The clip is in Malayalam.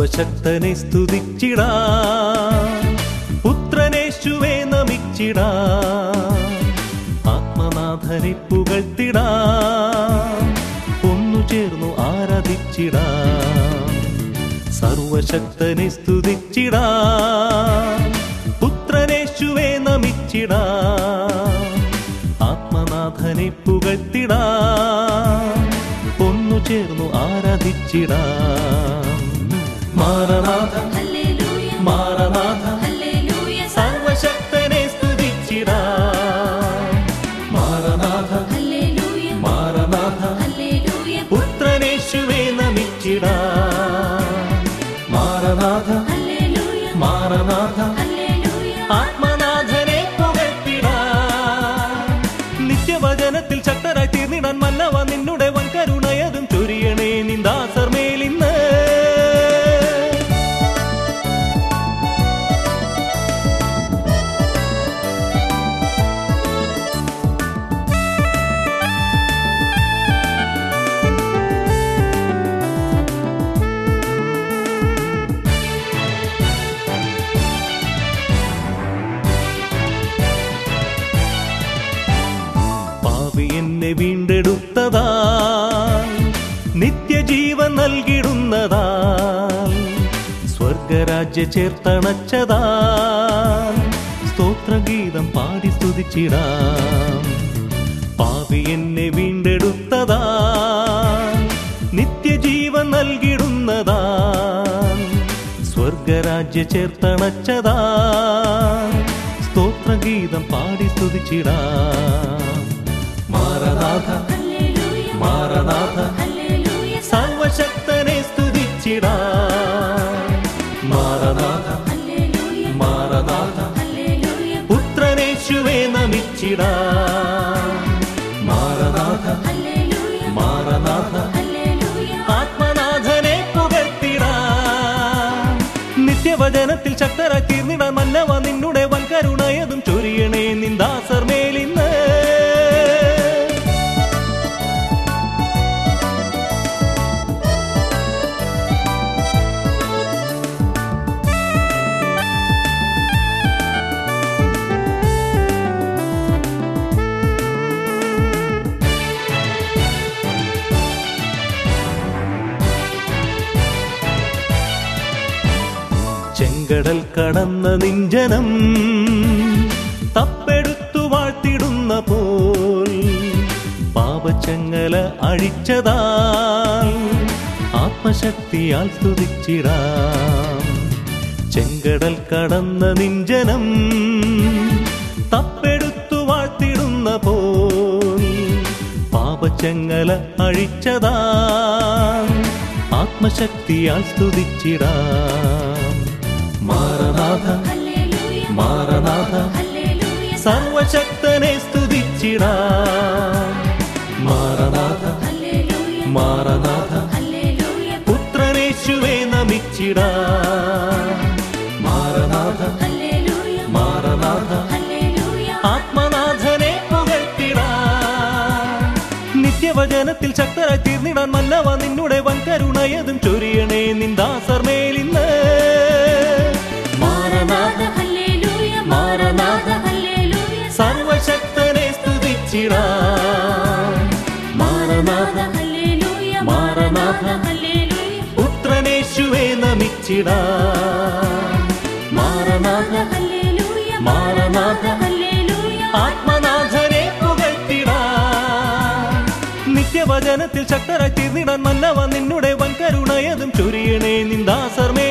സർവശക്തനെ സ്തുതിച്ചിടാ പുത്രനേശുവെ നമിച്ചിടാ ആത്മനാഥനെ പുകഴ്ത്തിടാ ഒന്നു ചേർന്നു ആരാധിച്ചിടാ സർവശക്തനെ സ്തുതിച്ചിടാ പുത്രനേശുവെ നമിച്ചിടാ ആത്മനാഥനെ പുകഴ്ത്തിടാ ഒന്നു ചേർന്നു ആരാധിച്ചിടാ മാറനാഥ ഹല്ലേലൂയ മാറനാഥ ഹല്ലേലൂയ സർവശക്തനെ സ്തുതിച്ചിടാ മാറനാഥ ഹല്ലേലൂയ മാറനാഥ ഹല്ലേലൂയ പുത്രനേശുവെ നമിച്ചിടാ മാറനാഥ ഹല്ലേലൂയ മാറനാഥ ഹല്ലേലൂയ ആത്മനാഥനെ പുകഴ്ത്തിടാ നിത്യവചനത്തിൽ ശക്തരായി തീർന്നിടാൻ മന്നവ നിന്നുടെ വൻ കരുണയതും ചൊരിയണേ നിന്ദാസർ മേലിന്ന് പാവി എന്നെ വീണ്ടെടുത്തതാ നിത്യജീവൻ നൽകിടുന്നതാ സ്വർഗരാജ്യ ചേർത്തണച്ചതാ സ്തോത്രഗീതം പാടി സ്തുതിച്ചിടാം പാവി എന്നെ വീണ്ടെടുത്തതാ നിത്യജീവൻ നൽകിടുന്നതാ സ്വർഗരാജ്യ ചേർത്തണച്ചതാ സ്തോത്രഗീതം പാടി സ്തുതിച്ചിടാം മാറനാഥ ഹല്ലേലൂയ മാറനാഥ ഹല്ലേലൂയ സർവശക്തനെ സ്തുതിച്ചിടാ മാറനാഥ ഹല്ലേലൂയ മാറനാഥ ഹല്ലേലൂയ പുത്രനേശുവെ നമിച്ചിടാ മാറനാഥ ഹല്ലേലൂയ മാറനാഥ ഹല്ലേലൂയ ആത്മനാഥനെ പുകഴ്ത്തിടാ നിത്യവചനത്തിൽ ശക്തരായി തീർന്നിടാൻ മന്നവ നിന്നുടെ വൻ കരുണയതും ചൊരിയണേ നിന്ദാസർ മേലിന്ന് ചെങ്കടൽ കടന്ന നിഞ്ചനം തപ്പെടുത്തു വാഴ്ത്തിടുന്ന പോൽ പാപച്ചങ്ങല അഴിച്ചതാൽ ആത്മശക്തിയാൽ സ്തുതിച്ചിടാം ചെങ്കടൽ കടന്ന നിഞ്ചനം തപ്പെടുത്തു വാഴ്ത്തിടുന്ന പോൽ പാപച്ചങ്ങല അഴിച്ചതാൽ ആത്മശക്തിയാൽ സ്തുതിച്ചിടാം മാറനാഥ ഹല്ലേലൂയ മാറനാഥ ഹല്ലേലൂയ സർവശക്തനെ സ്തുതിച്ചിടാം മാറനാഥ ഹല്ലേലൂയ മാറനാഥ ഹല്ലേലൂയ പുത്രനേശുവെ നമിച്ചിടാം മാറനാഥ ഹല്ലേലൂയ മാറനാഥ ഹല്ലേലൂയ ആത്മനാഥനെ പുകഴ്ത്തിടാം നിത്യവചനത്തിൽ ശക്തരായി തീർന്നിടാൻ മന്നവ നിന്നുടെ വൻ കരുണയതും ചൊരിയണേ നിന്ദാസർ മേലിന്ന് മാറനാഥ ഹല്ലേലൂയ മാറനാഥ ഹല്ലേലൂയ സർവശക്തനെ സ്തുതിച്ചിടാം മാറനാഥ ഹല്ലേലൂയ മാറനാഥ ഹല്ലേലൂയ പുത്രനേശുവെ നമിച്ചിടാം മാറനാഥ ഹല്ലേലൂയ മാറനാഥ ഹല്ലേലൂയ ആത്മനാഥനെ പുകഴ്ത്തിടാം നിത്യവചനത്തിൽ ശക്തരായി തീർന്നിടാൻ മന്നവ നിന്നുടെ വൻ കരുണയതും ചൊരിയണേ നിന്ദാസർ